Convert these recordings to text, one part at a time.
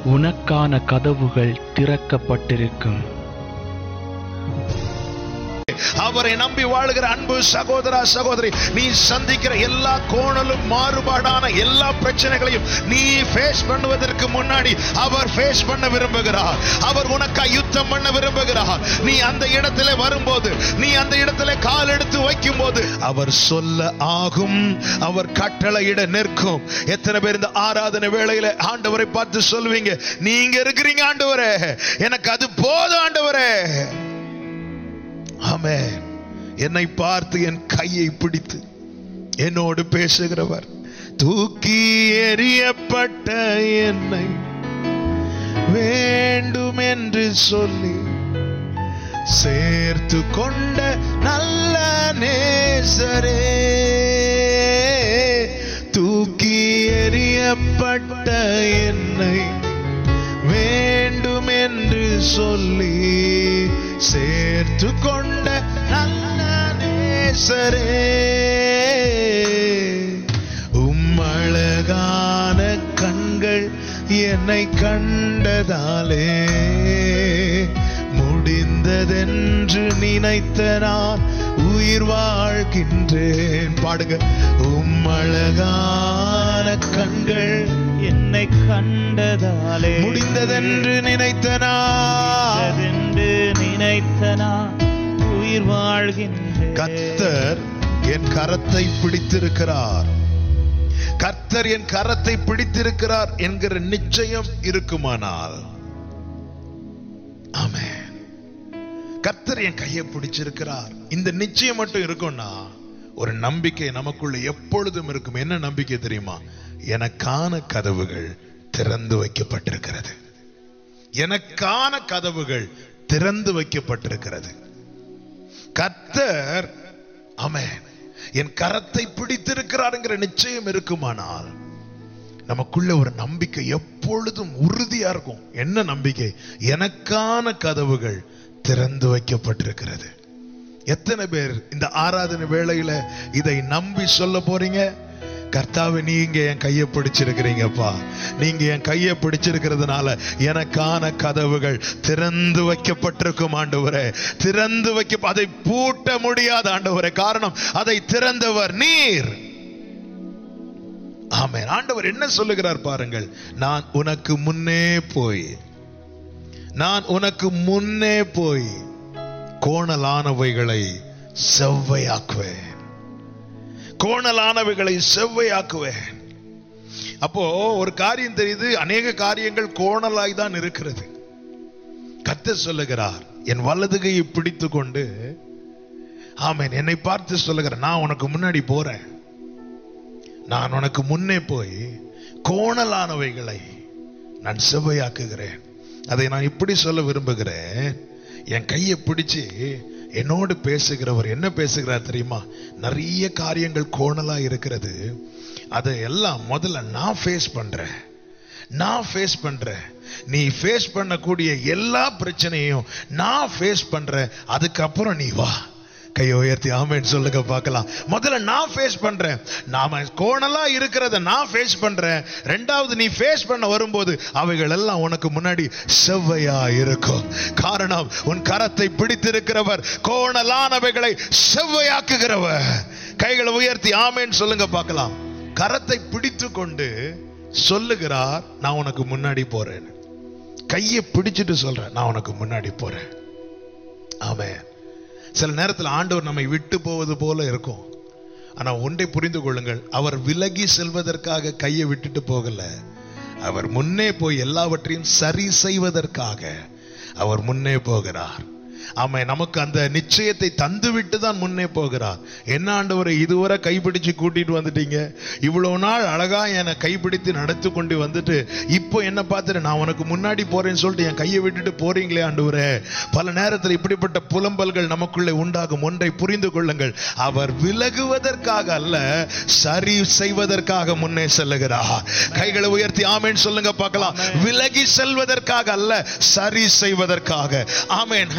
உனக்கான கதவுகள் திறக்கப்பட்டிருக்கும் அவரை நம்பி வாழுகிற அன்பு சகோதரா சகோதரி நீ சந்திக்கிற எல்லா கோணலும் மாறுபாடான எல்லா பிரச்சனைகளையும் நீ ஃபேஸ் பண்ணுவதற்கு முன்னாடி அவர் ஃபேஸ் பண்ண விரும்புகிறார் அவர் உனக்கா யுத்தம் பண்ண விரும்புகிறார் நீ அந்த இடத்துல வரும்போது நீ அந்த இடத்துல கால் எடுத்து வைக்கும் போது அவர் சொல்ல ஆகும் அவர் கட்டளையிட நிற்கும் எத்தனை பேர் இந்த ஆராதனை வேளையில ஆண்டவரை பார்த்து சொல்லுவீங்க நீங்க இருக்கிறீங்க ஆண்டவரே எனக்கு அது போதும் ஆண்டவரே ஆமென் என்னை பார்த்து என் கையை பிடித்து என்னோடு பேசுகிறவர் தூக்கி எறியப்பட்ட என்னை வேண்டும் என்று சொல்லி சேர்த்து கொண்ட நல்ல நேசரே தூக்கி எறியப்பட்ட என்னை வேண்டும் என்று சொல்லி சேர்த்து கொண்ட நல்ல நேசரே உம்மழகான கண்கள் என்னை கண்டதாலே முடிந்ததென்று நினைத்த நான் உயிர் வாழ்கின்றேன் பாடுங்க உம்மழகான கண்கள் என்னை கண்டதாலே முடிந்ததென்று நினைத்த நான் முடிந்ததென்று நினைத்த நான் உயிர் வாழ்கின்றேன் கர்த்தர் என் கரத்தை பிடித்திருக்கிறார் கர்த்தர் என் கரத்தை பிடித்திருக்கிறார் என்கிற நிச்சயம் இருக்குமானால் ஆமென் கர்த்தர் என் கையை பிடிச்சிருக்கிறார் இந்த நிச்சயம் மட்டும் இருக்கும்னா ஒரு நம்பிக்கை நமக்குள்ள எப்பொழுதும் இருக்கும் என்ன நம்பிக்கை தெரியுமா எனக்கான கதவுகள் திறந்து வைக்கப்பட்டிருக்கிறது எனக்கான கதவுகள் திறந்து வைக்கப்பட்டிருக்கிறது கர்த்தர் ஆமென் என் கரத்தை பிடித்திருக்கிறாருங்கிற நிச்சயம் இருக்குமானால் நமக்குள்ள ஒரு நம்பிக்கை எப்பொழுதும் உறுதியா இருக்கும் என்ன நம்பிக்கை எனக்கான கதவுகள் திறந்து வைக்கப்பட்டிருக்கிறது எத்தனை பேர் இந்த ஆராதனை வேளையில இதை நம்பி சொல்ல போறீங்க கர்த்தாவே நீங்க என் கையை பிடிச்சிருக்கிறீங்கப்பா நீங்க என் கையை பிடிச்சிருக்கிறதுனால எனக்கான கதவுகள் திறந்து வைக்கப்பட்டிருக்கும் ஆண்டவரே திறந்து வைக்க அதை பூட்ட முடியாத ஆண்டவரே காரணம் அதை திறந்தவர் நீர் ஆமென் ஆண்டவர் என்ன சொல்லுகிறார் பாருங்கள் நான் உனக்கு முன்னே போய் நான் உனக்கு முன்னே போய் கோணலானவைகளை செவ்வையாக்குவேன் கோணலானவைகளை செவ்வையாக்குவேன் அப்போ ஒரு காரியம் தெரியுது அநேக காரியங்கள் கோணலாய் தான் இருக்கிறது கத்த சொல்லுகிறார் என் வலது கையை பிடித்து கொண்டு ஆமென் என்னை பார்த்து சொல்லுகிறார் நான் உனக்கு முன்னாடி போறேன் நான் உனக்கு முன்னே போய் கோணலானவைகளை நான் செவ்வையாக்குகிறேன் அதை நான் இப்படி சொல்ல விரும்புகிறேன் என் கையை பிடிச்சு என்னோடு பேசுகிறவர் என்ன பேசுகிறார் தெரியுமா நிறைய காரியங்கள் கோணலா இருக்கிறது அதை எல்லாம் முதல்ல நான் ஃபேஸ் பண்றேன் நான் ஃபேஸ் பண்றேன் நீ ஃபேஸ் பண்ணக்கூடிய எல்லா பிரச்சனையும் நான் ஃபேஸ் பண்றேன் அதுக்கப்புறம் நீ வா கையை உயர்த்தி ஆமேன்னு சொல்லுங்க பார்க்கலாம் முதல்ல நான் ஃபேஸ் பண்றேன் நாம கோணலா இருக்கிறத நான் ஃபேஸ் பண்றேன் ரெண்டாவது நீ ஃபேஸ் பண்ண வரும்போது அவைகள் எல்லாம் உனக்கு முன்னாடி செவ்வையா இருக்கும் காரணம் உன் கரத்தை பிடித்திருக்கிறவர் கோணலானவைகளை செவ்வையாக்குகிறவர் கைகளை உயர்த்தி ஆமேன்னு சொல்லுங்க பார்க்கலாம் கரத்தை பிடித்து கொண்டு சொல்லுகிறார் நான் உனக்கு முன்னாடி போறேன் கையை பிடிச்சிட்டு சொல்றேன் நான் உனக்கு முன்னாடி போறேன் ஆமென் சில நேரத்தில் ஆண்டவர் நம்மை விட்டு போவது போல இருக்கும் ஆனா ஒன்றை புரிந்து கொள்ளுங்கள் அவர் விலகி செல்வதற்காக கையை விட்டுட்டு போகல அவர் முன்னே போய் எல்லாவற்றையும் சரி செய்வதற்காக அவர் முன்னே போகிறார் ஆமாம் நமக்கு அந்த நிச்சயத்தை தந்து விட்டு தான் முன்னே போகிறார் என்ன ஆண்டவரை இதுவரை கைப்பிடிச்சு கூட்டிட்டு வந்துட்டீங்க இவ்வளவு நாள் அழகா என்னை கைப்பிடித்து நடத்தி கொண்டு வந்துட்டு இப்போ என்ன பார்த்துட்டு நான் உனக்கு முன்னாடி போறேன்னு சொல்லிட்டு என் கையை விட்டுட்டு போறீங்களே ஆண்டவரே பல நேரத்தில் இப்படிப்பட்ட புலம்பல்கள் நமக்குள்ளே உண்டாகும் ஒன்றை புரிந்து கொள்ளுங்கள் அவர் விலகுவதற்காக அல்ல சரி செய்வதற்காக முன்னே செல்லுகிறார் கைகளை உயர்த்தி ஆமேன் சொல்லுங்க பார்க்கலாம் விலகி செல்வதற்காக அல்ல சரி செய்வதற்காக ஆமேன் இயேசுவின்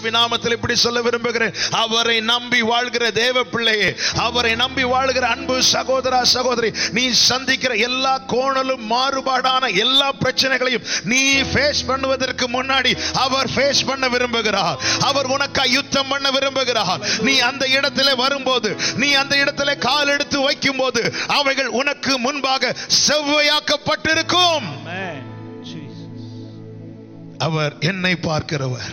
இயேசுவின் நாமத்தில் இப்படி சொல்ல விரும்புகிறேன் அவரை நம்பி வாழ்கிற தேவ பிள்ளையே அவரை நம்பி வாழ்கிற அன்பு சகோதரா சகோதரி நீ சந்திக்கிற எல்லா கோணலும் மாறுபாடான எல்லா பிரச்சனைகளையும் நீ ஃபேஸ் பண்ணுவதற்கு முன்னாடி அவர் ஃபேஸ் பண்ண விரும்புகிறார் அவர் உனக்காய் யுத்தம் பண்ண விரும்புகிறார் நீ அந்த இடத்திலே வரும்போது நீ அந்த இடத்திலே கால் எடுத்து வைக்கும் போது அவைகள் உனக்கு முன்பாக செவ்வையாக்கப்பட்டிருக்கும் Amen. Jesus. அவர் என்னை பார்க்கிறவர்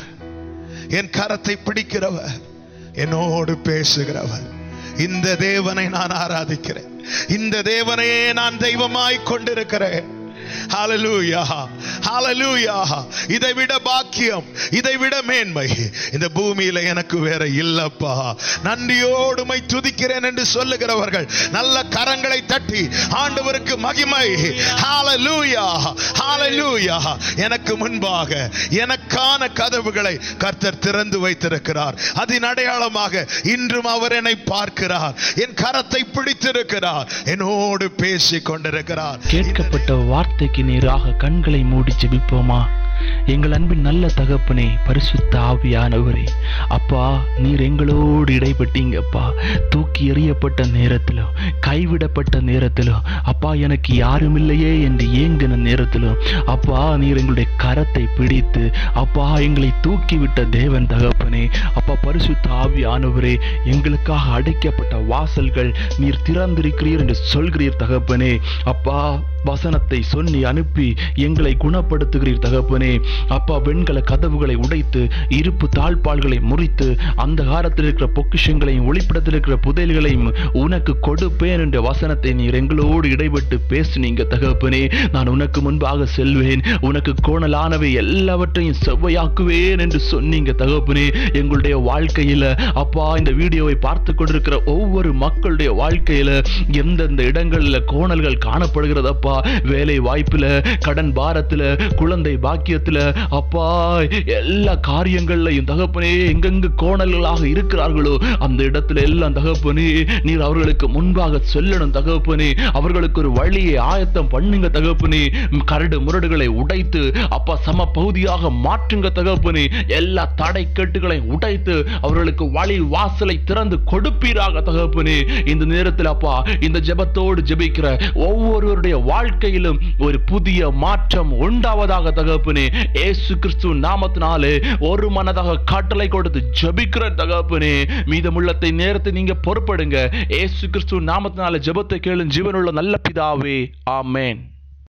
என் கரத்தை பிடிக்கிறவர் என்னோடு பேசுகிறவர் இந்த தேவனை நான் ஆராதிக்கிறேன் இந்த தேவனையே நான் தெய்வமாய் கொண்டிருக்கிறேன் ஹalleluya ஹalleluya இதை விட பாக்கியம் இதை விட மேன்மை இந்த பூமியில எனக்கு வேற இல்லப்பா நன்றியோடு மை துதிக்கிறேன் என்று சொல்லுகிறவர்கள் நல்ல கரங்களை தட்டி ஆண்டவருக்கு மகிமை ஹalleluya ஹalleluya எனக்கு முன்பாக எனக்கான கதவுகளை கர்த்தர் திறந்து வைத்திருக்கிறார் அதன் அடையாளமாக இன்றும் அவர் என்னை பார்க்கிறார் என் கரத்தை பிடித்திருக்கிறார் என்னோடு பேசிக் கொண்டிருக்கிறார் கேட்கப்பட்ட வார்த்தைக்கு நேராக கண்களை மூடி ஜெபிப்போமா எங்கள் அன்பின் நல்ல தகப்பனே பரிசுத்த ஆவியானவரே அப்பா நீர் எங்களோடு இடைப்பட்டீங்கப்பா தூக்கி எறியப்பட்ட நேரத்திலும் கைவிடப்பட்ட நேரத்திலும் அப்பா எனக்கு யாரும் இல்லையே என்று ஏங்கின நேரத்திலும் அப்பா நீர் எங்களுடைய கரத்தை பிடித்து அப்பா எங்களை தூக்கிவிட்ட தேவன் தகப்பனே அப்பா பரிசுத்த ஆவியானவரே எங்களுக்காக அடைக்கப்பட்ட வாசல்கள் நீர் திறந்திருக்கிறீர் என்று சொல்கிறீர் தகப்பனே அப்பா வசனத்தை சொல்லி அனுப்பி எங்களை குணப்படுத்துகிறீர் தகப்பனே அப்பா வெண்கல கதவுகளை உடைத்து இருப்பு தாழ்பால்களை முறித்து அந்த காலத்தில் இருக்கிற பொக்கிஷங்களையும் ஒளிப்படத்தில் இருக்கிற புதையல்களையும் உனக்கு கொடுப்பேன் என்ற வசனத்தை நீர் எங்களோடு இடைப்பட்டு பேசுனீங்க தகப்பனே நான் உனக்கு முன்பாக செல்வேன் உனக்கு கோணலானவை எல்லாவற்றையும் செவ்வையாக்குவேன் என்று சொன்னீங்க தகப்பனே எங்களுடைய வாழ்க்கையில அப்பா இந்த வீடியோவை பார்த்து கொண்டிருக்கிற ஒவ்வொரு மக்களுடைய வாழ்க்கையில எந்தெந்த இடங்கள்ல கோணல்கள் காணப்படுகிறதப்பா வேலை வாய்ப்புல கடன் பாரத்துல குழந்தை பாக்கியத்துல அப்பா எல்லா காரியங்கள்லையும் தகப்பனே எங்கெங்கு கோணல்களாக இருக்கிறார்களோ அந்த இடத்துல எல்லாம் தகப்பனே நீர் அவர்களுக்கு முன்பாக சொல்லணும் தகப்பனே அவர்களுக்கு ஒரு வழியை ஆயத்தம் பண்ணுங்க தகப்பனே கரடு முரடுகளை உடைத்து அப்பா சம பகுதியாக மாற்றுங்க தகப்பனே எல்லா தடை கட்டுகளை உடைத்து அவர்களுக்கு வழி வாசலை திறந்து கொடுப்பீராக தகப்பனே இந்த நேரத்தில் அப்பா இந்த ஜெபத்தோடு ஜெபிக்கிற ஒவ்வொருவருடைய வாழ்க்கையிலும் ஒரு புதிய மாற்றம் உண்டாவதாக தகப்பனே ஏசு கிறிஸ்து நாமத்தினாலே ஒரு மனதாக காட்டளை கொடுத்து ஜெபிக்கிற தகப்பனே மீதமுள்ளத்தை நேரத்தை நீங்க பொறுப்படுங்க ஏசு கிறிஸ்து நாமத்தினாலே ஜெபத்தை கேளு ஜீவனுள்ள நல்ல பிதாவே ஆமென்